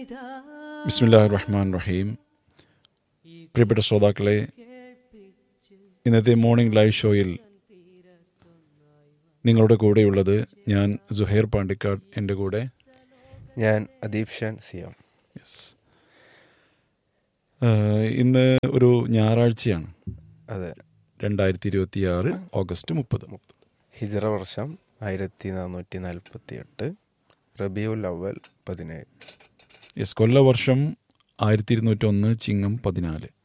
ബിസ്മില്ലാഹി റഹ്മാൻ റഹീം പ്രിയപ്പെട്ട ശ്രോതാക്കളെ ഇന്നത്തെ മോർണിംഗ് ലൈവ് ഷോയിൽ നിങ്ങളുടെ കൂടെയുള്ളത് ഞാൻ ജുഹൈർ പാണ്ടിക്കാട് എൻ്റെ കൂടെ ഞാൻ അദീപ് ഷാൻ സിയാം യെസ് ഇന്ന് ഒരു ഞായറാഴ്ചയാണ് അതെ രണ്ടായിരത്തി ഇരുപത്തി ആറ് ഓഗസ്റ്റ് മുപ്പത് ഹിജറ വർഷം ആയിരത്തി നാനൂറ്റി നാൽപ്പത്തി എട്ട് റബിയുൽ അവൽ പതിനേഴ് യെസ് കൊല്ലവർഷം ആയിരത്തി ഇരുന്നൂറ്റി ഒന്ന് ചിങ്ങം പതിനാല്